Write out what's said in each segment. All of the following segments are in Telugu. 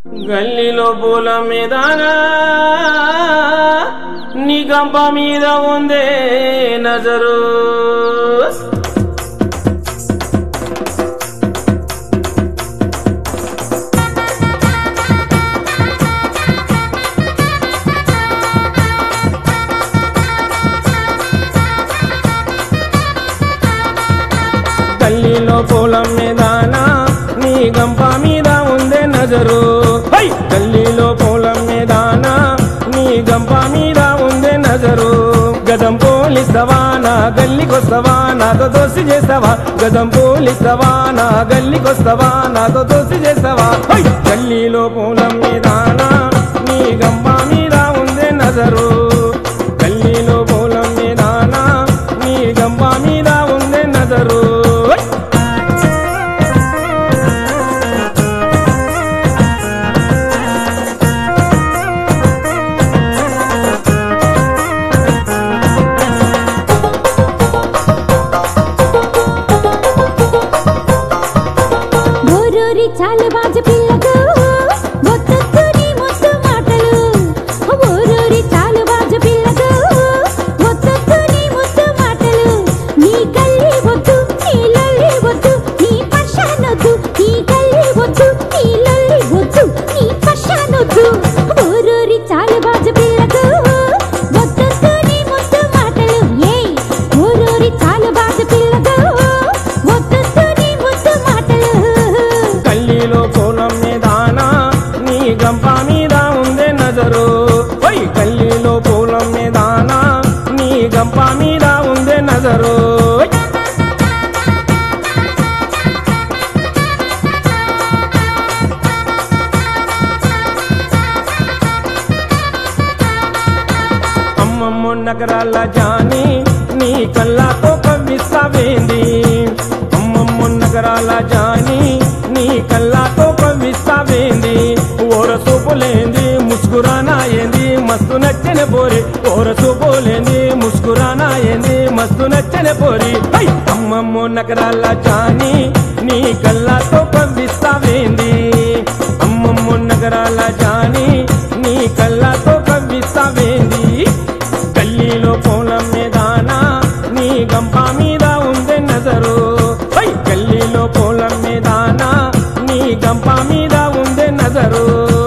గల్లీలో పూల మీదనా నీ గంప మీద ఉందే నజరు గల్లీలో పూలం మీదనా నీ గంప మీద ఉందే నజరు హై! గల్లీలో పూలం మీదనా నీ గంప మీద ఉందే నజరు గదం పోలిస్తావా నా గల్లీకొస్తావా నాతో దోసి చేస్తావా గదం పోలిస్తావా నా గల్లీకొస్తావా నాతో దోసి చేస్తావా హై! గల్లీలో పూలం మీదనా నీ గంప మీద ఉందే నజరు గల్లీలో పూలం మీదనా నీ గంప మీద ఉందే నజరు హై! ఊరూరి చాలు బాజ పిల్లకు ఒత్తొత్తు నీ ముద్దు మాటలు ఊరూరి చాలు బాజ పిల్లకు ఒత్తొత్తు నీ ముద్దు మాటలు నీ కళ్ళి వద్దు నీ లొల్లి వద్దు నీ పర్షానొద్దు నీ కళ్ళి వద్దు నీ లొల్లి వద్దు నీ పర్షానొద్దు ఊరూరి చాలు బాజ పిల్లకు ఒత్తొత్తు నీ ముద్దు మాటలు ఏయ్ ఊరూరి చాలు బాజ పిల్లకు ఒత్తొత్తు నీ ముద్దు మాటలు కల్లీలో పొలం మీదానా నీ గంప మీద ఉందే నజరు ఓయ్ కల్లీలో పొలం మీదానా నీ గంప మీద ఉందే నజరు ఓయ్! అమ్మమ్మ నగరాల జాని నీ కళ్ళతో కవ్విస్తావేంది అమ్మమ్మ నగరాల జాని నీ కళ్ళతో కవ్విస్తావేంది ఓర సూపులేంది ముస్కురానా ఏంది మస్తు నచ్చని పోరి ఓర సూపులేంది ముస్కురానా ఏంది మస్తు నచ్చని పోరి హై! అమ్మమ్మ నగరాల జాని నీ కళ్ళతో కవ్విస్తావేంది అమ్మమ్మ నగరాల జాని నీ కళ్ళతో కవ్విస్తావేంది గల్లీలో పొలం మీదానా నీ గంప మీద ఉందే నజరు హై! గల్లీలో పొలం మీదానా నీ గంప మీద ఉందే నజరు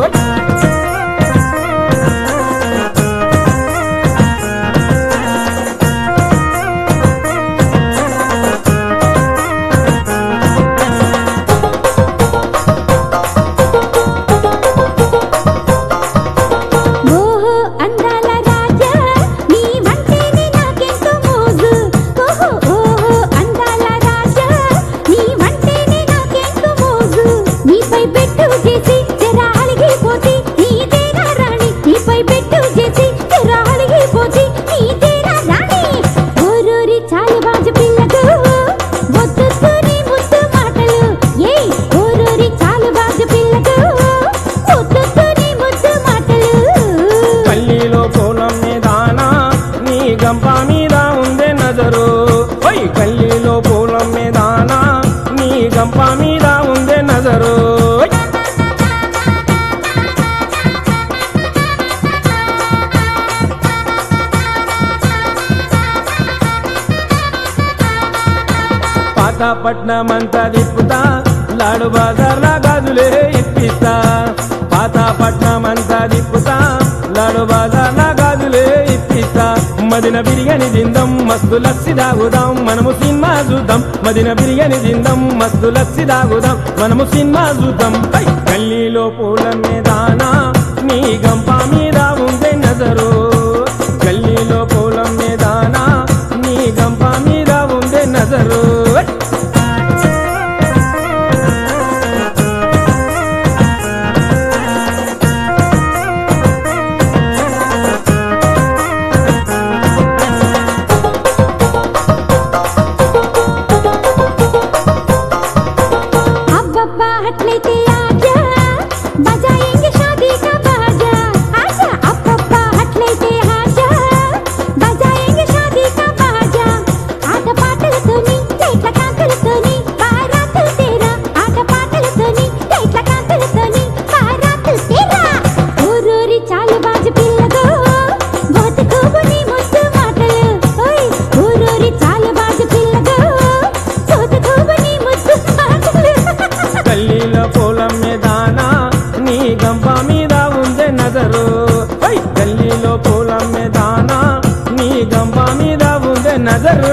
ఓహో అందాల రాజా నీ వంటేనే నాకెంతో మోజు ఓహో ఓహో అందాల రాజా నీ వంటేనే నాకెంతో మోజు నీపై పెట్టు చేసి జరా అలిగిపోతే నీదేరా రాణి నీపై పెట్టు చేసి జరా అలిగిపోతే నీదేరా రాణి ఓరూరి చాలు బాజు పిల్లకు ఒత్తొత్తు నీ ముద్దు మాటలు ఏయ్ ఓరూరి చాలు బాజు పిల్లకు ఒత్తొత్తు నీ ముద్దు మాటలు కల్లీలో పొలం మీదానా నీ గంప మీద ఉందే నజరు హై! కల్లీలో పొలం మీదానా నీ గంప మీద ఉందే నజరు హై! పాతపట్నం అంతా తిప్పుతా లాడు బజార్ల గాజులే ఇప్పిస్తా పాతపట్నం అంతా తిప్పుతా లాడు బజార్ల గాజులే ఇప్పిస్తా మదిన బిర్యానీ తిందాం మస్తు లస్సి దాగుదాం మనము సినిమా చూద్దాం మదిన బిర్యానీ తిందాం మస్తు లస్సి దాగుదాం మనము సినిమా చూద్దాం హై! గల్లీలో పూల మీదానా నీ గంప మీద ఉందే నజరు గల్లీలో పూలం మీదానా నీ గంప మీద ఉందే నజరు హై! అబ్బబ్బా అట్లయితే ఆజా నజరు